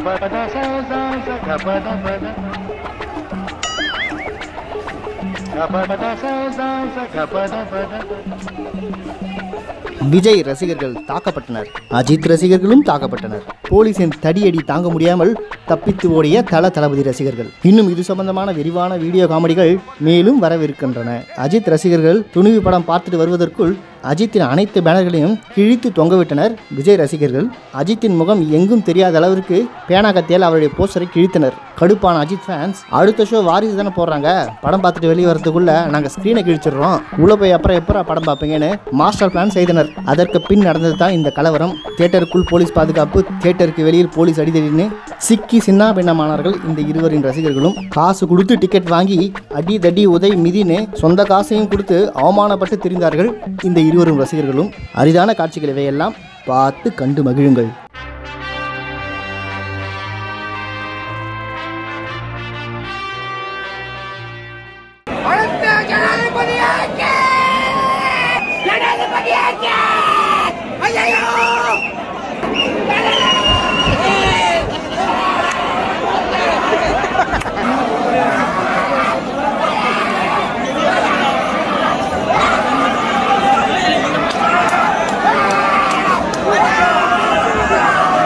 விஜய் ரசிகர்கள் தாக்கப்பட்டனர் அஜித் ரசிகர்களும் தாக்கப்பட்டனர் போலீசின் தடியடி தாங்க முடியாமல் தப்பித்து ஓடிய தல தளபதி ரசிகர்கள் இன்னும் இது சம்பந்தமான விரிவான வீடியோ காமெடிகள் மேலும் வரவிருக்கின்றன அஜித் ரசிகர்கள் துணிவு படம் பார்த்துட்டு வருவதற்குள் அஜித்தின் அனைத்து பேனர்களையும் கிழித்து தொங்கவிட்டனர் விஜய் ரசிகர்கள் அஜித்தின் முகம் எங்கும் தெரியாத அளவிற்கு பேனா கத்தியால் அவருடைய போஸ்டரை கிழித்தனர் கடுப்பான அஜித் ஃபேன்ஸ் அடுத்த ஷோ வாரிசு தானே போடுறாங்க படம் பார்த்துட்டு வெளியே வரதுக்குள்ள நாங்கள் ஸ்க்ரீனை கிழிச்சிடுறோம் உள்ள போய் அப்புறம் எப்போ படம் பார்ப்பீங்கன்னு மாஸ்டர் பிளான் செய்தனர் அதற்கு பின் நடந்தது தான் இந்த கலவரம் தியேட்டருக்குள் போலீஸ் பாதுகாப்பு தியேட்டருக்கு வெளியில் போலீஸ் அடிதடின்னு சிக்கி சின்ன பின்னமானார்கள் இந்த இருவரின் ரசிகர்களும் காசு கொடுத்து டிக்கெட் வாங்கி அடி தடி உதை மிதின்னு சொந்த காசையும் கொடுத்து அவமானப்பட்டு திரிந்தார்கள் இந்த இருவரும் ரசிகர்களும் அரிதான காட்சிகள் இவையெல்லாம் பார்த்து கண்டு மகிழுங்கள் அடுத்த ஜனாதிபதியாச்சு ஜனாதிபதியாச்சு ஐயோ Hey!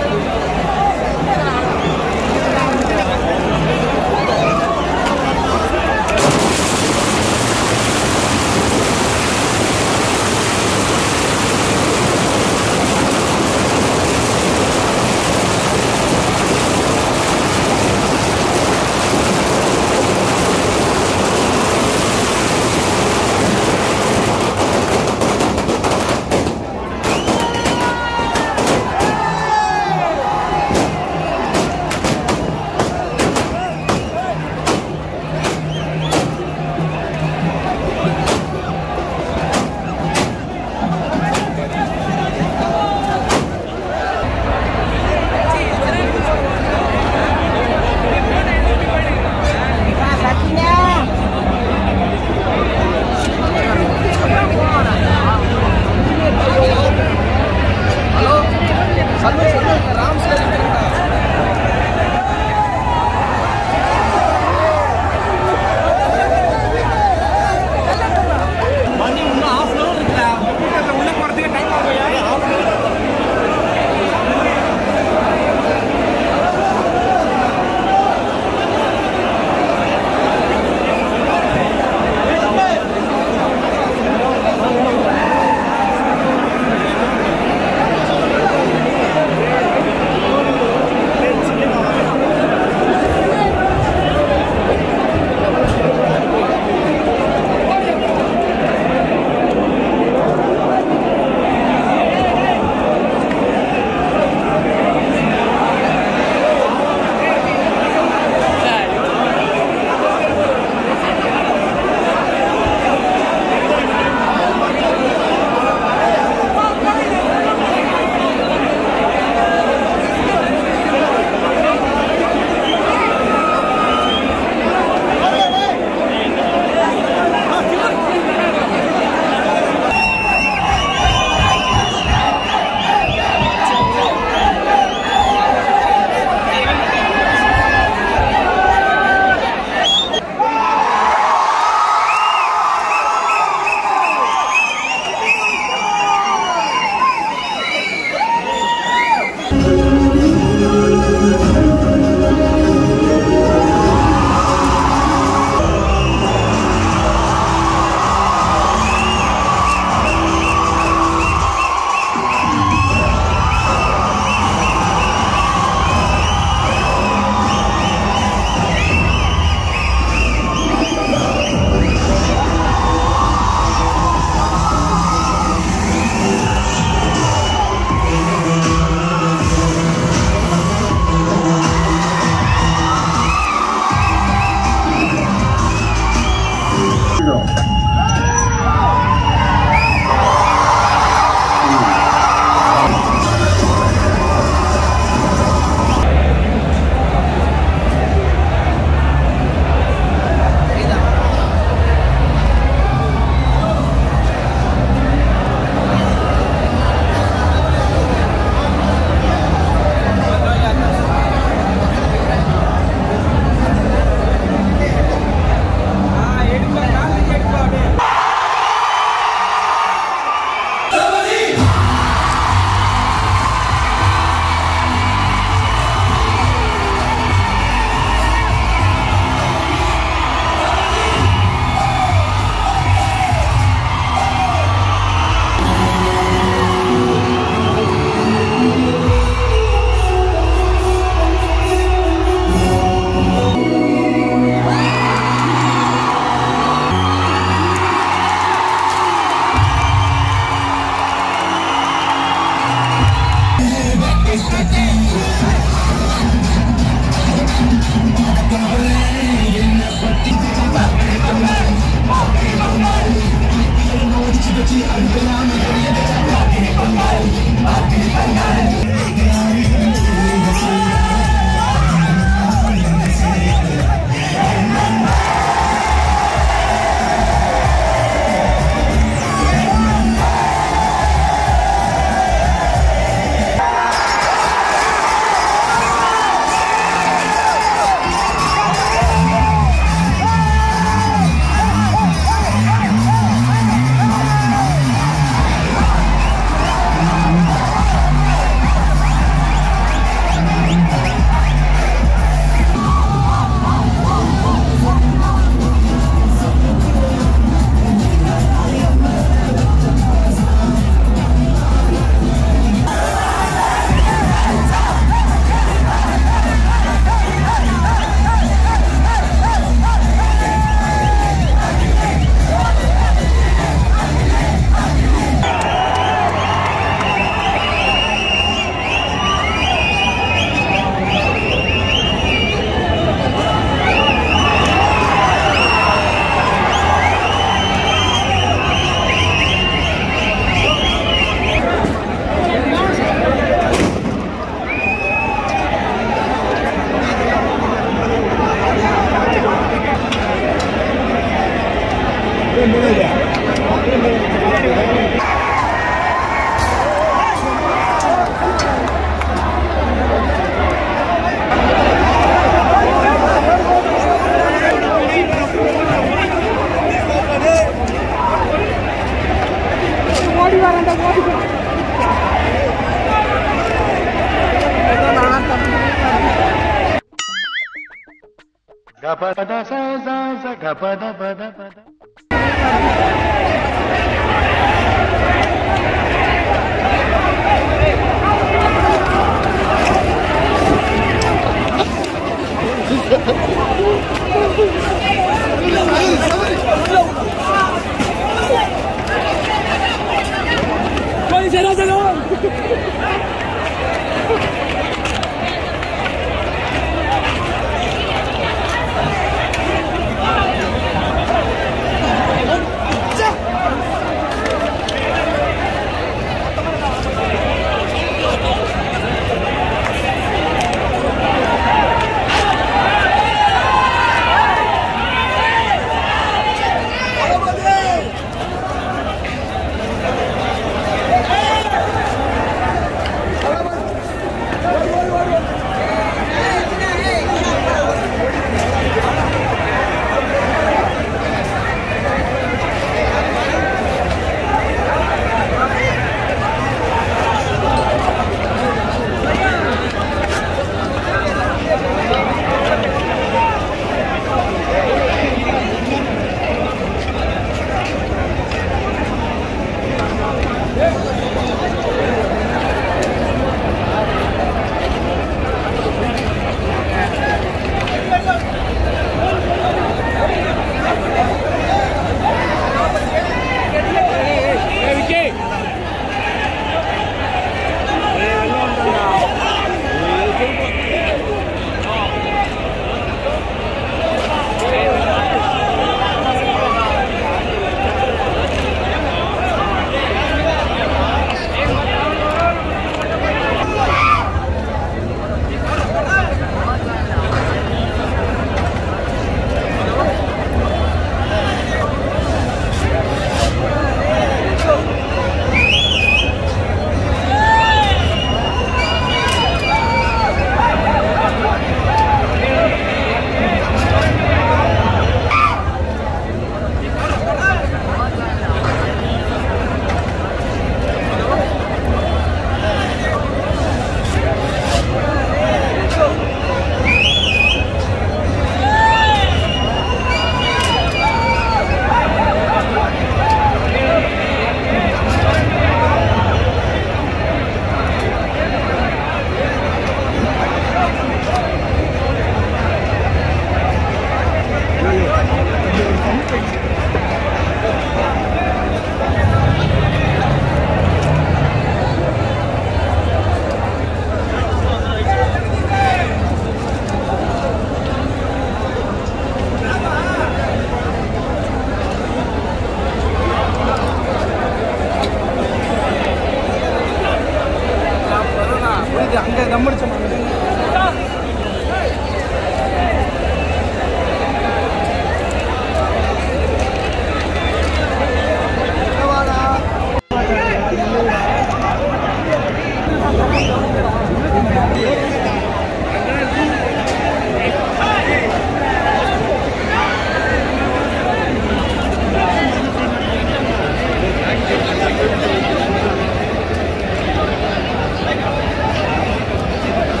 Hey!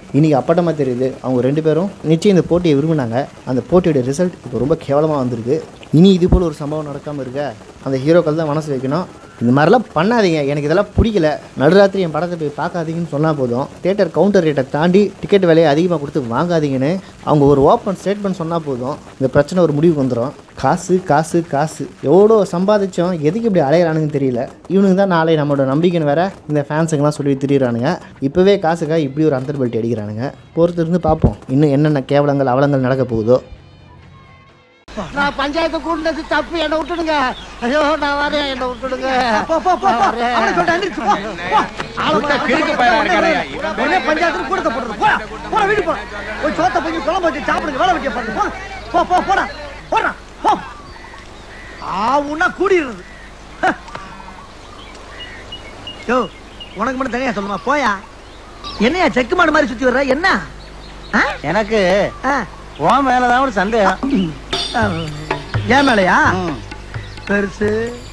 இன்னைக்கு அப்பட்டமாக தெரியுது அவங்க ரெண்டு பேரும் நிச்சயம் இந்த போட்டியை விரும்பினாங்க அந்த போட்டியோட ரிசல்ட் இப்போ ரொம்ப கேவலமாக வந்திருக்கு இனி இது போல் ஒரு சம்பவம் நடக்காமல் இருக்க அந்த ஹீரோக்கள் தான் மனசு வைக்கணும் இந்த மாதிரிலாம் பண்ணாதீங்க எனக்கு இதெல்லாம் பிடிக்கல நடுராத்திரி என் படத்தை போய் பார்க்காதீங்கன்னு சொன்னால் போதும் தேட்டர் கவுண்டர் ரேட்டை தாண்டி டிக்கெட் விலையை அதிகமாக கொடுத்து வாங்காதீங்கன்னு அவங்க ஒரு ஓப்பன் ஸ்டேட்மெண்ட் சொன்னால் போதும் இந்த பிரச்சனை ஒரு முடிவுக்கு வந்துடும் காசு காசு காசு எவ்வளோ சம்பாதிச்சோம் எதுக்கு இப்படி அலையிறானுங்கன்னு தெரியல இவனுங்க தான் நாளை நம்மளோட நம்பிக்கைன்னு வேற இந்த ஃபேன்ஸுங்கெல்லாம் சொல்லி திரியிறானுங்க இப்போவே காசுக்காக இப்படி ஒரு அந்தர் பெல்ட் அடிக்கிறானுங்க பொறுத்து இருந்து பார்ப்போம் இன்னும் என்னென்ன கேவலங்கள் அவலங்கள் நடக்க போகுதோ நான் பஞ்சாயத்து கூட்டினது தப்பு என்ன விட்டுடுங்க ஐயோ நான் வரேன் என்ன விட்டுடுங்க போ போ போ போ அவனை சொல்லிட்டு எந்திரிச்சு போ போ ஆளை போய் கிறுக்கு பயலா இருக்காருய்யா. இவன் உடனே பஞ்சாயத்து கூட்டத்தை போடுறது போடா போடா வீடு போடா போய் சோத்த போய் குழம்பு வச்சு சாப்பிடுங்க வேலை வைக்க பாருங்க போடா போ போ போடா போடா போ ஆவுன்னா கூடிடுறது ஹ. யோ உனக்கு மட்டும் தனியா சொல்லுமா போயா என்னையா செக்கு மாடு மாதிரி சுத்தி வர்ற என்ன ஆ? எனக்கு ஆ. உன் மேலதான் ஒரு சந்தேகம் ஆ. ஏன் மேலையா பெருசு